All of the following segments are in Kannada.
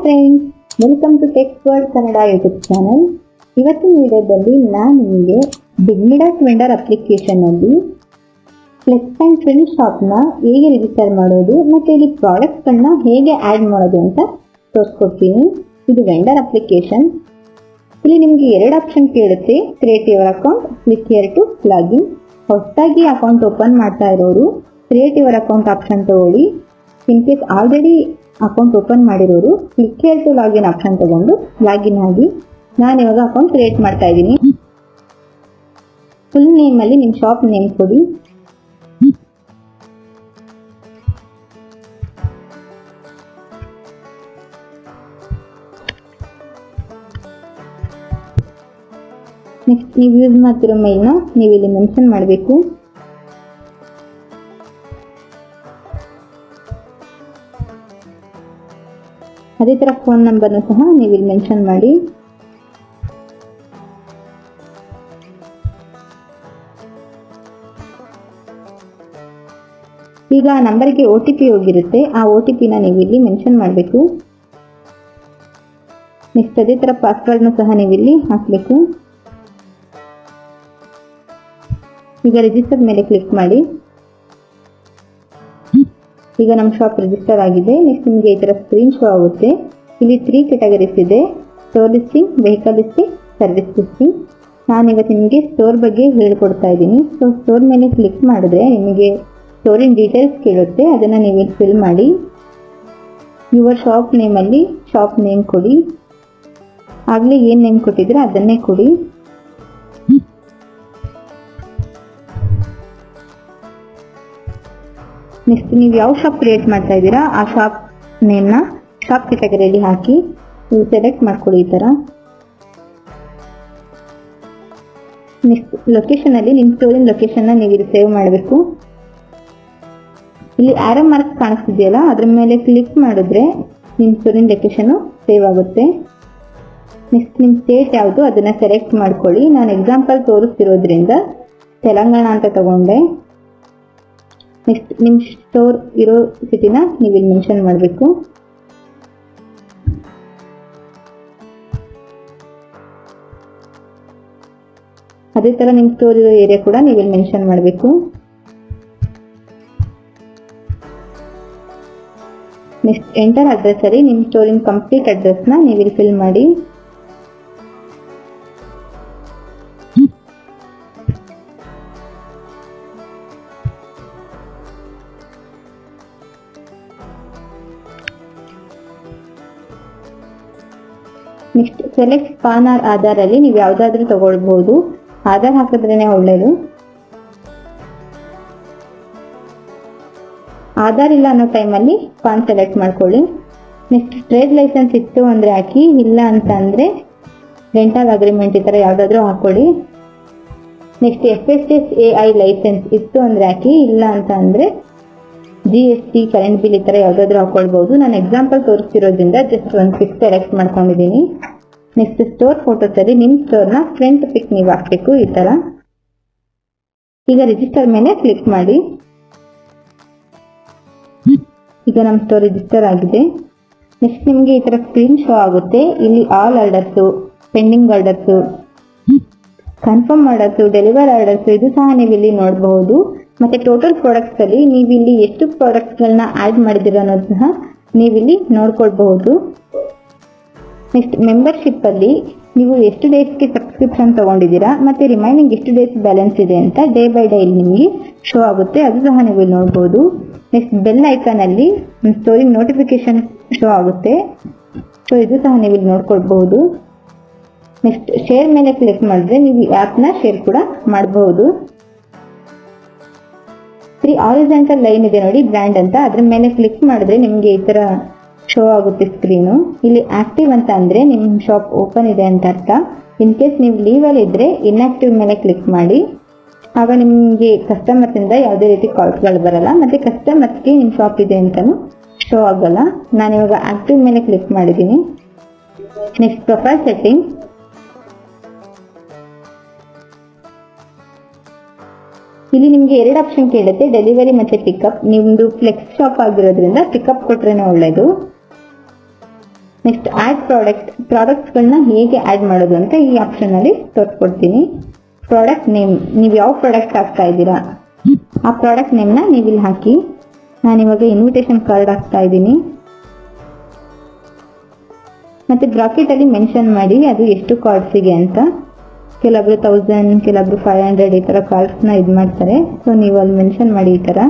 friends welcome to tech world Kannada YouTube channel ಇವತ್ತಿನ ವಿಡಿಯೋದಲ್ಲಿ ನಾನು ನಿಮಗೆ ಬಿಗ್ಮಿಡಾಸ್ ವೆಂಡರ್ ಅಪ್ಲಿಕೇಶನಲ್ಲಿ ಫ್ಲೆಕ್ಸ್ ಆ್ಯಂಡ್ ಫ್ರೆಂಡ್ ಶಾಪ್ನ ಹೇಗೆ ರಿಜಿಸ್ಟರ್ ಮಾಡೋದು ಮತ್ತು ಇಲ್ಲಿ ಪ್ರಾಡಕ್ಟ್ಗಳನ್ನ ಹೇಗೆ ಆ್ಯಡ್ ಮಾಡೋದು ಅಂತ ತೋರಿಸ್ಕೊಡ್ತೀನಿ ಇದು ವೆಂಡರ್ ಅಪ್ಲಿಕೇಶನ್ ಇಲ್ಲಿ ನಿಮಗೆ ಎರಡು ಆಪ್ಷನ್ ಕೇಳುತ್ತೆ create your account click here to login ಹೊಸದಾಗಿ ಅಕೌಂಟ್ ಓಪನ್ ಮಾಡ್ತಾ ಇರೋರು ಕ್ರಿಯೇಟ್ ಯುವರ್ ಅಕೌಂಟ್ ಆಪ್ಷನ್ ತಗೊಳ್ಳಿ in case already account open ಮಾಡಿರೋರು click here to login option ತಗೊಂಡು ಲಾಗಿನ್ ಆಗಿ ನಾನು ಇವಾಗ ಅಕೌಂಟ್ ಕ್ರಿಯೇಟ್ ಮಾಡ್ತಾ ಇದ್ದೀನಿ ಫುಲ್ ನೇಮಲ್ಲಿ ನಿಮ್ಮ ಶಾಪ್ ನೇಮ್ ಕೊಡಿ ನೆಕ್ಸ್ಟ್ ನೀವು ಯೂಸ್ ಮಾಡ್ತಿರೋ ಮೇಲ್ನ ನೀವು ಇಲ್ಲಿ ಮೆನ್ಷನ್ ಮಾಡಬೇಕು ಅದೇ ಥರ ಫೋನ್ ನಂಬರ್ನ ಸಹ ನೀವು ಇಲ್ಲಿ ಮೆನ್ಷನ್ ಮಾಡಿ ಈಗ ಆ ನಂಬರ್ಗೆ ಒ ಟಿ ಪಿ ಹೋಗಿರುತ್ತೆ ಆ ಒ ಟಿ ಪಿನ ನೀವು ಇಲ್ಲಿ ಮೆನ್ಷನ್ ಮಾಡಬೇಕು ನೆಕ್ಸ್ಟ್ ಅದೇ ಥರ ಪಾಸ್ವರ್ಡ್ನ ಸಹ ನೀವು ಇಲ್ಲಿ ಹಾಕಬೇಕು ಈಗ ರಿಜಿಸ್ಟರ್ ಮೇಲೆ ಕ್ಲಿಕ್ ಮಾಡಿ ಈಗ ನಮ್ಮ ಶಾಪ್ ರಿಜಿಸ್ಟರ್ ಆಗಿದೆ ನೆಕ್ಸ್ಟ್ ನಿಮಗೆ ಈ ಥರ ಸ್ಕ್ರೀನ್ ಶೋ ಆಗುತ್ತೆ ಇಲ್ಲಿ ತ್ರೀ ಕೆಟಗರೀಸ್ ಇದೆ store listing vehicle listing service listing ನಾನು ಇವತ್ತು ನಿಮಗೆ ಸ್ಟೋರ್ ಬಗ್ಗೆ ಹೇಳ್ಕೊಡ್ತಾ ಇದ್ದೀನಿ ಸೊ ಸ್ಟೋರ್ ಮೇಲೆ ಕ್ಲಿಕ್ ಮಾಡಿದ್ರೆ ನಿಮಗೆ ಸ್ಟೋರಿನ ಡೀಟೇಲ್ಸ್ ಕೇಳುತ್ತೆ ಅದನ್ನು ನೀವು ಇಲ್ಲಿ ಫಿಲ್ ಮಾಡಿ ಯುವರ್ ಶಾಪ್ ನೇಮಲ್ಲಿ ಶಾಪ್ ನೇಮ್ ಕೊಡಿ ಆಗಲೇ ಏನು ನೇಮ್ ಕೊಟ್ಟಿದ್ರೆ ಅದನ್ನೇ ಕೊಡಿ ನೆಕ್ಸ್ಟ್ ನೀವು ಯಾವ ಶಾಪ್ ಕ್ರಿಯೇಟ್ ಮಾಡ್ತಾ ಇದ್ದೀರಾ ಆ ಶಾಪ್ ನೇಮ್ನ ಶಾಪ್ ಕೆಟಗರಿಯಲ್ಲಿ ಹಾಕಿ ನೀವು ಸೆಲೆಕ್ಟ್ ಮಾಡ್ಕೊಳ್ಳಿ ಈ ಥರ ನೆಕ್ಸ್ಟ್ ಲೊಕೇಶನಲ್ಲಿ ನಿಮ್ಮ ಸ್ಟೋರಿನ ಲೊಕೇಶನ್ನ ನೀವು ಇಲ್ಲಿ ಸೇವ್ ಮಾಡಬೇಕು ಇಲ್ಲಿ ಆರೋ ಮಾರ್ಕ್ ಕಾಣಿಸ್ತಿದೆಯಲ್ಲ ಅದ್ರ ಮೇಲೆ ಕ್ಲಿಕ್ ಮಾಡಿದ್ರೆ ನಿಮ್ಮ ಸ್ಟೋರಿನ ಲೊಕೇಶನ್ನು ಸೇವ್ ಆಗುತ್ತೆ ನೆಕ್ಸ್ಟ್ ನಿಮ್ಮ ಸ್ಟೇಟ್ ಯಾವುದು ಅದನ್ನು ಸೆಲೆಕ್ಟ್ ಮಾಡ್ಕೊಳ್ಳಿ ನಾನು ಎಕ್ಸಾಂಪಲ್ ತೋರಿಸ್ತಿರೋದ್ರಿಂದ ತೆಲಂಗಾಣ ಅಂತ ತಗೊಂಡೆ ನೆಕ್ಸ್ಟ್ ನಿಮ್ಮ ಸ್ಟೋರ್ ಇರೋ ಸಿಟಿನ ನೀವು ಇಲ್ಲಿ ಮೆನ್ಷನ್ ಮಾಡಬೇಕು ಅದೇ ಥರ ನಿಮ್ಮ ಸ್ಟೋರ್ ಇರೋ ಏರಿಯಾ ಕೂಡ ನೀವು ಇಲ್ಲಿ ಮೆನ್ಷನ್ ಮಾಡಬೇಕು ನೆಕ್ಸ್ಟ್ ಎಂಟರ್ ಅಡ್ರೆಸ್ ಅಲ್ಲಿ ನಿಮ್ಮ ಸ್ಟೋರಿನ ಕಂಪ್ಲೀಟ್ ಅಡ್ರೆಸ್ನ ನೀವು ಇಲ್ಲಿ ಫಿಲ್ ಮಾಡಿ next select PAN or Aadhaar ಅಲ್ಲಿ ನೀವು ಯಾವ್ದಾದ್ರೂ ತಗೊಳ್ಬಹುದು ಆಧಾರ್ ಹಾಕಿದ್ರೇನೆ ಒಳ್ಳೇದು ಆಧಾರ್ ಇಲ್ಲ ಅನ್ನೋ ಟೈಮಲ್ಲಿ ಪಾನ್ ಸೆಲೆಕ್ಟ್ ಮಾಡ್ಕೊಳ್ಳಿ ನೆಕ್ಸ್ಟ್ ಟ್ರೇಡ್ ಲೈಸೆನ್ಸ್ ಇತ್ತು ಅಂದ್ರೆ ಹಾಕಿ ಇಲ್ಲ ಅಂತ ಅಂದ್ರೆ ರೆಂಟಲ್ ಅಗ್ರಿಮೆಂಟ್ ಈ ತರ ಯಾವ್ದಾದ್ರು ಹಾಕೊಳ್ಳಿ next F S S A I license ಇತ್ತು ಅಂದ್ರೆ ಹಾಕಿ ಇಲ್ಲ ಅಂತ ಅಂದ್ರೆ G S T current bill ಈ ತರ ಯಾವ್ದಾದ್ರು ಹಾಕೊಳ್ಬಹುದು ನಾನು ಎಕ್ಸಾಂಪಲ್ ತೋರಿಸ್ತಿರೋದ್ರಿಂದ ಜಸ್ಟ್ ಒಂದು ಪಿಕ್ ಸೆಲೆಕ್ಟ್ ಮಾಡ್ಕೊಂಡಿದ್ದೀನಿ ನೆಕ್ಸ್ಟ್ ಸ್ಟೋರ್ ಫೋಟೋಸ್ ಅಲ್ಲಿ ನಿಮ್ಮ ಸ್ಟೋರ್ನ ಫ್ರಂಟ್ ಪಿಕ್ ನೀವು ಹಾಕ್ಬೇಕು ಈ ತರ ಈಗ ರಿಜಿಸ್ಟರ್ ಮೇಲೆ ಕ್ಲಿಕ್ ಮಾಡಿ ಈಗ ನಮ್ಮ ಸ್ಟೋರ್ ರಿಜಿಸ್ಟರ್ ಆಗಿದೆ ನೆಕ್ಸ್ಟ್ ನಿಮಗೆ ಈ ತರ ಸ್ಕ್ರೀನ್ ಶೋ ಆಗುತ್ತೆ ಇಲ್ಲಿ all orders pending orders confirm orders deliver orders ಇದು ಸಹ ನೀವು ಇಲ್ಲಿ ನೋಡಬಹುದು ಮತ್ತೆ ಟೋಟಲ್ ಪ್ರಾಡಕ್ಟ್ಸ್ ಅಲ್ಲಿ ನೀವು ಇಲ್ಲಿ ಎಷ್ಟು ಪ್ರಾಡಕ್ಟ್ಗಳನ್ನ ಆಡ್ ಮಾಡಿದಿರ ಅನ್ನೋದು ಸಹ ನೀವಿಲ್ಲಿ ನೋಡ್ಕೊಳ್ಬಹುದು ನೆಕ್ಸ್ಟ್ ಮೆಂಬರ್ಶಿಪ್ ಅಲ್ಲಿ ನೀವು ಎಷ್ಟು ಡೇಸ್ಗೆ ಸಬ್ಸ್ಕ್ರಿಪ್ಷನ್ ತಗೊಂಡಿದ್ದೀರಾ ಮತ್ತೆ ರಿಮೈನಿಂಗ್ ಎಷ್ಟು ಡೇಸ್ ಬ್ಯಾಲೆನ್ಸ್ ಇದೆ ಅಂತ ಡೇ ಬೈ ಡೇ ಇಲ್ಲಿ ನಿಮಗೆ ಶೋ ಆಗುತ್ತೆ ಅದು ಸಹ ನೀವು ಇಲ್ಲಿ ನೋಡಬಹುದು ನೆಕ್ಸ್ಟ್ ಬೆಲ್ ಐಕಾನ್ ಅಲ್ಲಿ ಸ್ಟೋರಿ ನೋಟಿಫಿಕೇಶನ್ ಶೋ ಆಗುತ್ತೆ ಸೊ ಇದು ಸಹ ನೀವು ಇಲ್ಲಿ ನೋಡ್ಕೊಳ್ಬಹುದು ನೆಕ್ಸ್ಟ್ ಶೇರ್ ಮೇಲೆ ಕ್ಲಿಕ್ ಮಾಡಿದ್ರೆ ನೀವು ಈ ಆ್ಯಪ್ನ ಶೇರ್ ಕೂಡ ಮಾಡಬಹುದು ತ್ರೀ ಆರಿಜೆಂಟಲ್ ಲೈನ್ ಇದೆ ನೋಡಿ ಬ್ರ್ಯಾಂಡ್ ಅಂತ ಅದ್ರ ಮೇಲೆ ಕ್ಲಿಕ್ ಮಾಡಿದ್ರೆ ನಿಮಗೆ ಈ ತರ ಶೋ ಆಗುತ್ತೆ ಸ್ಕ್ರೀನು ಇಲ್ಲಿ ಆಕ್ಟಿವ್ ಅಂತ ಅಂದ್ರೆ ನಿಮ್ಮ ಶಾಪ್ ಓಪನ್ ಇದೆ ಅಂತ ಅರ್ಥ ಇನ್ ಕೇಸ್ ನೀವು ಲೀವ್ ಅಲ್ಲಿ ಇದ್ರೆ ಇನ್ಆಕ್ಟಿವ್ ಮೇಲೆ ಕ್ಲಿಕ್ ಮಾಡಿ ಆಗ ನಿಮಗೆ ಕಸ್ಟಮರ್ಸ್ ಇಂದ ಯಾವುದೇ ರೀತಿ ಕಾಲ್ಸ್ಗಳು ಬರಲ್ಲ ಮತ್ತೆ ಕಸ್ಟಮರ್ಸ್ಗೆ ನಿಮ್ಮ ಶಾಪ್ ಇದೆ ಅಂತಾನು ಶೋ ಆಗಲ್ಲ ನಾನು ಇವಾಗ ಆಕ್ಟಿವ್ ಮೇಲೆ ಕ್ಲಿಕ್ ಮಾಡಿದ್ದೀನಿ ನೆಕ್ಸ್ಟ್ ಪ್ರೊಫೈಲ್ ಸೆಟ್ಟಿಂಗ್ ಇಲ್ಲಿ ನಿಮಗೆ ಎರಡು ಆಪ್ಷನ್ ಕೇಳುತ್ತೆ ಡೆಲಿವರಿ ಮತ್ತೆ ಪಿಕಪ್ ನಿಮ್ದು ಫ್ಲೆಕ್ಸ್ ಶಾಪ್ ಆಗಿರೋದ್ರಿಂದ ಪಿಕಪ್ ಕೊಟ್ರೇನೆ ಒಳ್ಳೇದು ನೆಕ್ಸ್ಟ್ ಆಡ್ ಪ್ರಾಡಕ್ಟ್ ಪ್ರಾಡಕ್ಟ್ಸ್ಗಳನ್ನ ಹೇಗೆ ಆಡ್ ಮಾಡೋದು ಅಂತ ಈ ಆಪ್ಷನ್ ಅಲ್ಲಿ ತೋರಿಸ್ಕೊಡ್ತೀನಿ ಪ್ರಾಡಕ್ಟ್ ನೇಮ್ ನೀವು ಯಾವ ಪ್ರಾಡಕ್ಟ್ ಹಾಕ್ತಾ ಇದ್ದೀರಾ ಆ ಪ್ರಾಡಕ್ಟ್ ನೇಮ್ನ ನೀವು ಇಲ್ಲಿ ಹಾಕಿ ನಾನು ಇವಾಗ ಇನ್ವಿಟೇಷನ್ ಕಾರ್ಡ್ ಹಾಕ್ತಾ ಇದ್ದೀನಿ ಮತ್ತೆ ಬ್ರಾಕೆಟ್ ಅಲ್ಲಿ ಮೆನ್ಷನ್ ಮಾಡಿ ಅದು ಎಷ್ಟು ಕಾರ್ಡ್ಸಿಗೆ ಅಂತ ಕೆಲವೊಬ್ರು ತೌಸಂಡ್ ಕೆಲವೊಬ್ರು ಫೈವ್ ಹಂಡ್ರೆಡ್ ಈ ತರ ಕಾರ್ಡ್ಸ್ ನ ಇದ್ ಮಾಡ್ತಾರೆ ಸೊ ನೀವು ಅಲ್ಲಿ ಮೆನ್ಷನ್ ಮಾಡಿ ಈ ತರ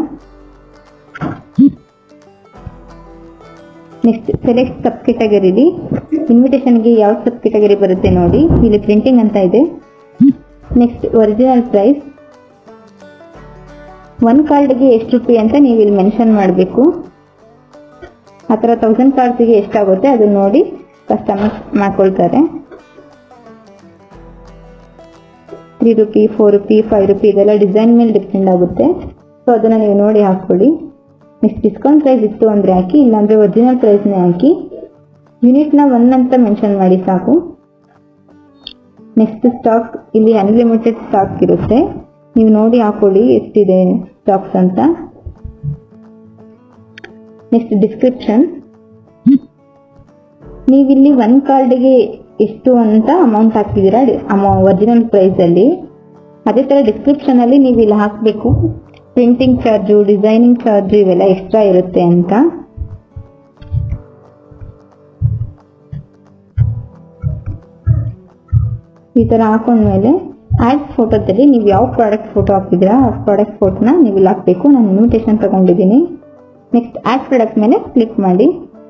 ನೆಕ್ಸ್ಟ್ ಸೆಲೆಕ್ಟ್ ಸಬ್ ಕೆಟಗರಿಲಿ ಇನ್ವಿಟೇಷನ್ಗೆ ಯಾವ ಸಬ್ ಕೆಟಗರಿ ಬರುತ್ತೆ ನೋಡಿ ಇಲ್ಲಿ ಪ್ರಿಂಟಿಂಗ್ ಅಂತ ಇದೆ ನೆಕ್ಸ್ಟ್ ಒರಿಜಿನಲ್ ಪ್ರೈಸ್ ಒನ್ ಕಾರ್ಡ್ಗೆ ಎಷ್ಟು ರೂಪಾಯಿ ಅಂತ ನೀವು ಇಲ್ಲಿ ಮೆನ್ಷನ್ ಮಾಡಬೇಕು ಆ ಥರ ತೌಸಂಡ್ ಕಾರ್ಡ್ಸಿಗೆ ಎಷ್ಟಾಗುತ್ತೆ ಅದನ್ನ ನೋಡಿ ಕಸ್ಟಮರ್ಸ್ ಮಾಡ್ಕೊಳ್ತಾರೆ three rupee four rupee five rupee ಇದೆಲ್ಲ ಡಿಸೈನ್ ಮೇಲೆ ಡಿಪೆಂಡ್ ಆಗುತ್ತೆ ಸೊ ಅದನ್ನ ನೀವು ನೋಡಿ ಹಾಕೊಳ್ಳಿ ನೆಕ್ಸ್ಟ್ ಡಿಸ್ಕೌಂಟ್ ಪ್ರೈಸ್ ಇತ್ತು ಅಂದ್ರೆ ಹಾಕಿ ಇಲ್ಲಾಂದ್ರೆ ಒರಿಜಿನಲ್ ಪ್ರೈಸ್ನೇ ಹಾಕಿ ಯೂನಿಟ್ನ ಒನ್ ಅಂತ ಮೆನ್ಷನ್ ಮಾಡಿ ಸಾಕು ನೆಕ್ಸ್ಟ್ ಸ್ಟಾಕ್ ಇಲ್ಲಿ ಅನ್ಲಿಮಿಟೆಡ್ ಸ್ಟಾಕ್ ಇರುತ್ತೆ ನೀವು ನೋಡಿ ಹಾಕೊಳ್ಳಿ ಎಷ್ಟಿದೆ ಸ್ಟಾಕ್ಸ್ ಅಂತ ನೆಕ್ಸ್ಟ್ ಡಿಸ್ಕ್ರಿಪ್ಷನ್ ನೀವಿಲ್ಲಿ ಒನ್ ಕಾರ್ಡ್ಗೆ ಎಷ್ಟು ಅಂತ ಅಮೌಂಟ್ ಹಾಕ್ತಿದ್ದೀರಾ ಒರಿಜಿನಲ್ ಪ್ರೈಸ್ ಅಲ್ಲಿ ಅದೇ ತರ ಡಿಸ್ಕ್ರಿಪ್ಷನ್ ಅಲ್ಲಿ ನೀವು ಇಲ್ಲಿ ಹಾಕಬೇಕು ಪ್ರಿಂಟಿಂಗ್ ಚಾರ್ಜು ಡಿಸೈನಿಂಗ್ ಚಾರ್ಜು ಇವೆಲ್ಲ ಎಕ್ಸ್ಟ್ರಾ ಇರುತ್ತೆ ಅಂತ ಈ ತರ ಹಾಕೊಂಡ್ಮೇಲೆ ಆಡ್ ಫೋಟೋದಲ್ಲಿ ನೀವು ಯಾವ ಪ್ರಾಡಕ್ಟ್ ಫೋಟೋ ಹಾಕಿದ್ದೀರಾ ಆ ಪ್ರಾಡಕ್ಟ್ ಫೋಟೋನ ನೀವು ಇಲ್ಲಿ ಹಾಕ್ಬೇಕು ನಾನು ಇನ್ವಿಟೇಷನ್ ತಗೊಂಡಿದ್ದೀನಿ ನೆಕ್ಸ್ಟ್ ಆಡ್ ಪ್ರಾಡಕ್ಟ್ ಮೇಲೆ ಕ್ಲಿಕ್ ಮಾಡಿ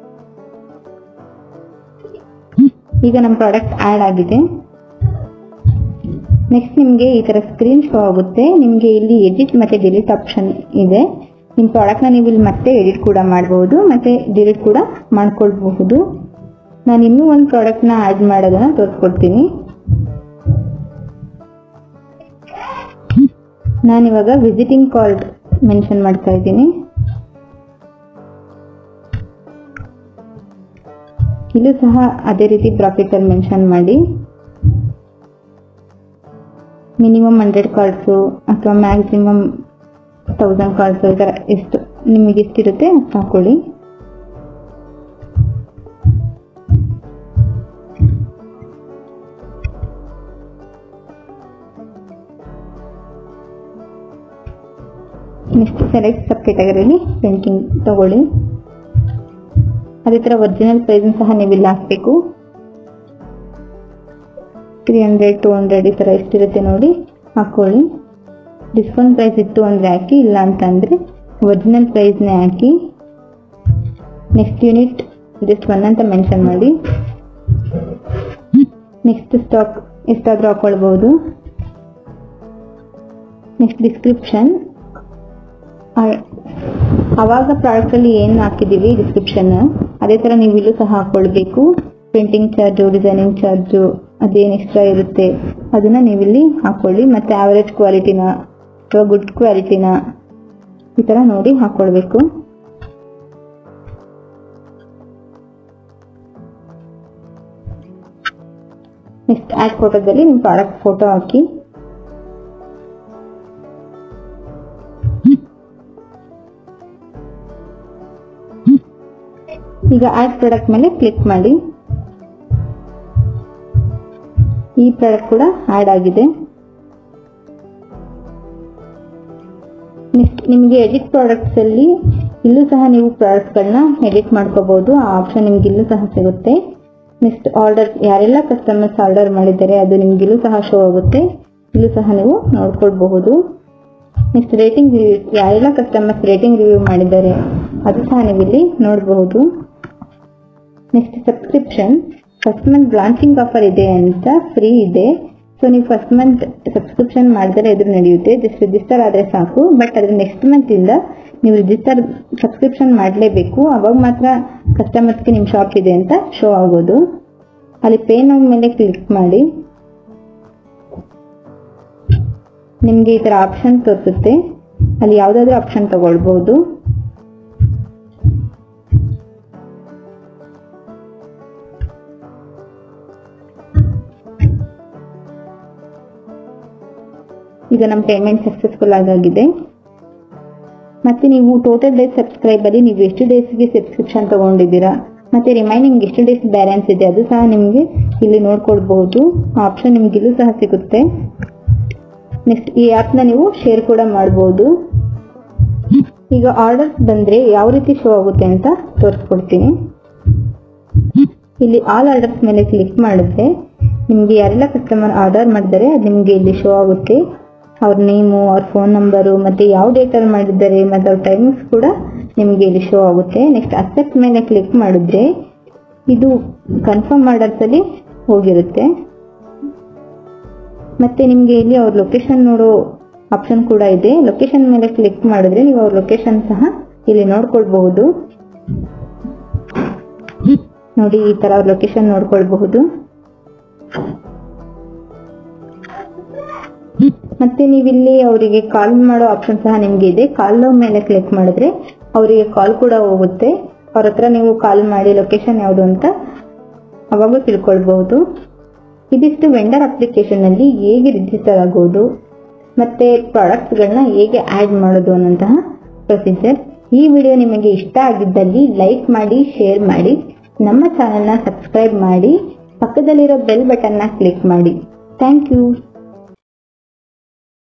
ಈಗ ನಮ್ಮ ಪ್ರಾಡಕ್ಟ್ ಆಡ್ ಆಗಿದೆ ನೆಕ್ಸ್ಟ್ ನಿಮಗೆ ಈ ತರ ಸ್ಕ್ರೀನ್ ಶೋ ಆಗುತ್ತೆ ನಿಮಗೆ ಇಲ್ಲಿ ಎಡಿಟ್ ಮತ್ತೆ ಡಿಲೀಟ್ ಆಪ್ಷನ್ ಇದೆ ನಿಮ್ಮ ಪ್ರಾಡಕ್ಟ್ನ ನೀವು ಇಲ್ಲಿ ಮತ್ತೆ ಎಡಿಟ್ ಕೂಡ ಮಾಡಬಹುದು ಮತ್ತೆ ಡಿಲೀಟ್ ಕೂಡ ಮಾಡ್ಕೊಳ್ಬಹುದು ನಾನು ಇನ್ನೂ ಒಂದು ಪ್ರಾಡಕ್ಟ್ನ ಆಡ್ ಮಾಡೋದನ್ನ ತೋರಿಸ್ಕೊಡ್ತೀನಿ ನಾನಿವಾಗ ವಿಸಿಟಿಂಗ್ ಕಾರ್ಡ್ ಮೆನ್ಷನ್ ಮಾಡ್ತಾ ಇದ್ದೀನಿ ಇಲ್ಲೂ ಸಹ ಅದೇ ರೀತಿ ಪ್ರಾಫಿಟ್ ಅಲ್ಲಿ ಮೆನ್ಷನ್ ಮಾಡಿ ಮಿನಿಮಮ್ ಹಂಡ್ರೆಡ್ ಕಾರ್ಡ್ಸು ಅಥವಾ ಮ್ಯಾಕ್ಸಿಮಮ್ ತೌಸಂಡ್ ಕಾರ್ಡ್ಸು ಈ ಥರ ಎಷ್ಟು ನಿಮಗೆ ಎಷ್ಟಿರುತ್ತೆ ಅಷ್ಟು ಹಾಕೊಳ್ಳಿ ನೆಕ್ಸ್ಟ್ ಸೆಲೆಕ್ಟ್ ಸಬ್ ಕೆಟಗರಿಲಿ ಪೇಂಟಿಂಗ್ ತಗೊಳ್ಳಿ ಅದೇ ಥರ ಒರಿಜಿನಲ್ ಪ್ರೈಸ್ ಸಹ ನೀವು ಇಲ್ಲಿ ಹಾಕಬೇಕು ತ್ರೀ ಹಂಡ್ರೆಡ್ ಟೂ ಹಂಡ್ರೆಡ್ ಈ ಥರ ಎಷ್ಟಿರುತ್ತೆ ನೋಡಿ ಹಾಕೊಳ್ಳಿ ಡಿಸ್ಕೌಂಟ್ ಪ್ರೈಸ್ ಇತ್ತು ಅಂದರೆ ಹಾಕಿ ಇಲ್ಲ ಅಂತಂದರೆ ಒರಿಜಿನಲ್ ಪ್ರೈಸ್ನೇ ಹಾಕಿ ನೆಕ್ಸ್ಟ್ ಯೂನಿಟ್ ಜಸ್ಟ್ ಒನ್ ಅಂತ ಮೆನ್ಷನ್ ಮಾಡಿ ನೆಕ್ಸ್ಟ್ ಸ್ಟಾಕ್ ಎಷ್ಟಾದರೂ ಹಾಕೊಳ್ಬೋದು ನೆಕ್ಸ್ಟ್ ಡಿಸ್ಕ್ರಿಪ್ಷನ್ ಅವಾಗ ಪ್ರಾಡಕ್ಟ್ ಅಲ್ಲಿ ಏನು ಹಾಕಿದೀವಿ ಡಿಸ್ಕ್ರಿಪ್ಷನ್ ಅದೇ ತರ ನೀವು ಇಲ್ಲೂ ಸಹ ಹಾಕೊಳ್ಬೇಕು ಪ್ರಿಂಟಿಂಗ್ ಚಾರ್ಜು ಡಿಸೈನಿಂಗ್ ಚಾರ್ಜು ಅದೇನು ಎಕ್ಸ್ಟ್ರಾ ಇರುತ್ತೆ ಅದನ್ನ ನೀವಿಲ್ಲಿ ಹಾಕೊಳ್ಳಿ ಮತ್ತೆ ಆವರೇಜ್ ಕ್ವಾಲಿಟಿನ ಅಥವಾ ಗುಡ್ ಕ್ವಾಲಿಟಿನ ಈ ತರ ನೋಡಿ ಹಾಕೊಳ್ಬೇಕು ನೆಕ್ಸ್ಟ್ ಆಡ್ ಫೋಟೋದಲ್ಲಿ ನಿಮ್ಮ ಪ್ರಾಡಕ್ಟ್ ಫೋಟೋ ಹಾಕಿ ಈಗ ಆಡ್ ಪ್ರಾಡಕ್ಟ್ ಮೇಲೆ ಕ್ಲಿಕ್ ಮಾಡಿ ಈ ಪ್ರಾಡಕ್ಟ್ ಕೂಡ ಆಡ್ ಆಗಿದೆ ನೆಕ್ಸ್ಟ್ ನಿಮಗೆ ಎಡಿಟ್ ಪ್ರಾಡಕ್ಟ್ಸ್ ಅಲ್ಲಿ ಇಲ್ಲೂ ಸಹ ನೀವು ಪ್ರಾಡಕ್ಟ್ಸ್ ಗಳನ್ನ ಎಡಿಟ್ ಮಾಡ್ಕೋಬಹುದು ಆ ಆಪ್ಷನ್ ನಿಮ್ಗೆ ಇಲ್ಲೂ ಸಹ ಸಿಗುತ್ತೆ ನೆಕ್ಸ್ಟ್ ಆರ್ಡರ್ ಯಾರೆಲ್ಲ ಕಸ್ಟಮರ್ಸ್ ಆರ್ಡರ್ ಮಾಡಿದ್ದಾರೆ ಅದು ನಿಮ್ಗೆ ಇಲ್ಲೂ ಸಹ ಶೋ ಆಗುತ್ತೆ ಇಲ್ಲೂ ಸಹ ನೀವು ನೋಡ್ಕೊಳ್ಬಹುದು ನೆಕ್ಸ್ಟ್ ರೇಟಿಂಗ್ ರಿವ್ಯೂ ಯಾರೆಲ್ಲ ಕಸ್ಟಮರ್ಸ್ ರೇಟಿಂಗ್ ರಿವ್ಯೂ ಮಾಡಿದ್ದಾರೆ ಅದು ಸಹ ನೀವು ಇಲ್ಲಿ ನೋಡಬಹುದು next subscription first month launching offer ಇದೆ ಅಂತ ಫ್ರೀ ಇದೆ ಸೊ ನೀವು ಫಸ್ಟ್ ಮಂತ್ ಸಬ್ಸ್ಕ್ರಿಪ್ಷನ್ ಮಾಡಿದ್ರೆ ಎದುರು ನಡೆಯುತ್ತೆ ಜಸ್ಟ್ ರಿಜಿಸ್ಟರ್ ಆದ್ರೆ ಸಾಕು ಬಟ್ ಅದ್ರ ನೆಕ್ಸ್ಟ್ ಮಂತ್ ಇಂದ ನೀವು ರಿಜಿಸ್ಟರ್ ಸಬ್ಸ್ಕ್ರಿಪ್ಷನ್ ಮಾಡಲೇಬೇಕು ಅವಾಗ ಮಾತ್ರ ಕಸ್ಟಮರ್ಸ್ಗೆ ನಿಮ್ಮ ಶಾಪ್ ಇದೆ ಅಂತ ಶೋ ಆಗೋದು ಅಲ್ಲಿ ಪೇ ನೌ ಮೇಲೆ ಕ್ಲಿಕ್ ಮಾಡಿ ನಿಮ್ಗೆ ಈ ತರ ಆಪ್ಷನ್ ತೋರಿಸುತ್ತೆ ಅಲ್ಲಿ ಯಾವ್ದಾದ್ರು ಆಪ್ಷನ್ ತಗೊಳ್ಬಹುದು ಈಗ ನಮ್ಮ ಪೇಮೆಂಟ್ ಸಕ್ಸಸ್ಫುಲ್ ಆಗಿದೆ ಮತ್ತೆ ನೀವು ಟೋಟಲ್ ಡೇಸ್ ಸಬ್ಸ್ಕ್ರೈಬ್ ಅಲ್ಲಿ ನೀವು ಎಷ್ಟು ಡೇಸ್ಗೆ ಸಬ್ಸ್ಕ್ರಿಪ್ಷನ್ ತಗೊಂಡಿದ್ದೀರಾ ಮತ್ತೆ ರಿಮೈನಿಂಗ್ ಎಷ್ಟು ಡೇಸ್ ಬ್ಯಾಲೆನ್ಸ್ ಇದೆ ಅದು ಸಹ ನಿಮಗೆ ಇಲ್ಲಿ ನೋಡ್ಕೊಳ್ಬಹುದು ಆಪ್ಷನ್ ನಿಮ್ಗೆ ಇಲ್ಲೂ ಸಹ ಸಿಗುತ್ತೆ ನೆಕ್ಸ್ಟ್ ಈ ಆ್ಯಪ್ನ ನೀವು ಶೇರ್ ಕೂಡ ಮಾಡಬಹುದು ಈಗ ಆರ್ಡರ್ಸ್ ಬಂದ್ರೆ ಯಾವ ರೀತಿ ಶೋ ಆಗುತ್ತೆ ಅಂತ ತೋರಿಸ್ಕೊಡ್ತೀನಿ ಇಲ್ಲಿ ಆಲ್ ಆರ್ಡರ್ಸ್ ಮೇಲೆ ಕ್ಲಿಕ್ ಮಾಡಿದ್ರೆ ನಿಮಗೆ ಯಾರೆಲ್ಲ ಕಸ್ಟಮರ್ ಆರ್ಡರ್ ಮಾಡಿದ್ದಾರೆ ಅದು ನಿಮಗೆ ಇಲ್ಲಿ ಶೋ ಆಗುತ್ತೆ ಅವ್ರ ನೇಮು ಅವ್ರ ಫೋನ್ ನಂಬರು ಮತ್ತೆ ಯಾವ ಡೇಟಲ್ಲಿ ಮಾಡಿದ್ದಾರೆ ಮತ್ತೆ ಅವ್ರ ಟೈಮಿಂಗ್ಸ್ ಕೂಡ ನಿಮಗೆ ಇಲ್ಲಿ ಶೋ ಆಗುತ್ತೆ ನೆಕ್ಸ್ಟ್ ಅಕ್ಸೆಪ್ಟ್ ಮೇಲೆ ಕ್ಲಿಕ್ ಮಾಡಿದ್ರೆ ಇದು ಕನ್ಫರ್ಮ್ ಆರ್ಡರ್ಸ್ ಅಲ್ಲಿ ಹೋಗಿರುತ್ತೆ ಮತ್ತೆ ನಿಮಗೆ ಇಲ್ಲಿ ಅವ್ರ ಲೊಕೇಶನ್ ನೋಡೋ ಆಪ್ಷನ್ ಕೂಡ ಇದೆ ಲೊಕೇಶನ್ ಮೇಲೆ ಕ್ಲಿಕ್ ಮಾಡಿದ್ರೆ ನೀವು ಅವ್ರ ಲೊಕೇಶನ್ ಸಹ ಇಲ್ಲಿ ನೋಡ್ಕೊಳ್ಬಹುದು ನೋಡಿ ಈ ತರ ಅವ್ರ ಲೊಕೇಶನ್ ನೋಡ್ಕೊಳ್ಬಹುದು ಮತ್ತೆ ನೀವಿಲ್ಲಿ ಅವರಿಗೆ ಕಾಲ್ ಮಾಡೋ ಆಪ್ಷನ್ ಸಹ ನಿಮ್ಗೆ ಇದೆ ಕಾಲ್ ಮೇಲೆ ಕ್ಲಿಕ್ ಮಾಡಿದ್ರೆ ಅವರಿಗೆ ಕಾಲ್ ಕೂಡ ಹೋಗುತ್ತೆ ಅವ್ರ ಹತ್ರ ನೀವು ಕಾಲ್ ಮಾಡಿ ಲೊಕೇಶನ್ ಯಾವುದು ಅಂತ ಅವಾಗೂ ತಿಳ್ಕೊಳ್ಬಹುದು ಇದಿಷ್ಟು ವೆಂಡರ್ ಅಪ್ಲಿಕೇಶನ್ ಅಲ್ಲಿ ಹೇಗೆ ರಿಜಿಸ್ಟರ್ ಆಗೋದು ಮತ್ತೆ ಪ್ರಾಡಕ್ಟ್ಸ್ ಗಳನ್ನ ಹೇಗೆ ಆಡ್ ಮಾಡೋದು ಅನ್ನೋಂತಹ ಪ್ರೊಸೀಜರ್ ಈ ವಿಡಿಯೋ ನಿಮಗೆ ಇಷ್ಟ ಆಗಿದ್ದಲ್ಲಿ ಲೈಕ್ ಮಾಡಿ ಶೇರ್ ಮಾಡಿ ನಮ್ಮ ಚಾನೆಲ್ನ ಸಬ್ಸ್ಕ್ರೈಬ್ ಮಾಡಿ ಪಕ್ಕದಲ್ಲಿರೋ ಬೆಲ್ ಬಟನ್ನ ಕ್ಲಿಕ್ ಮಾಡಿ ಥ್ಯಾಂಕ್ ಯು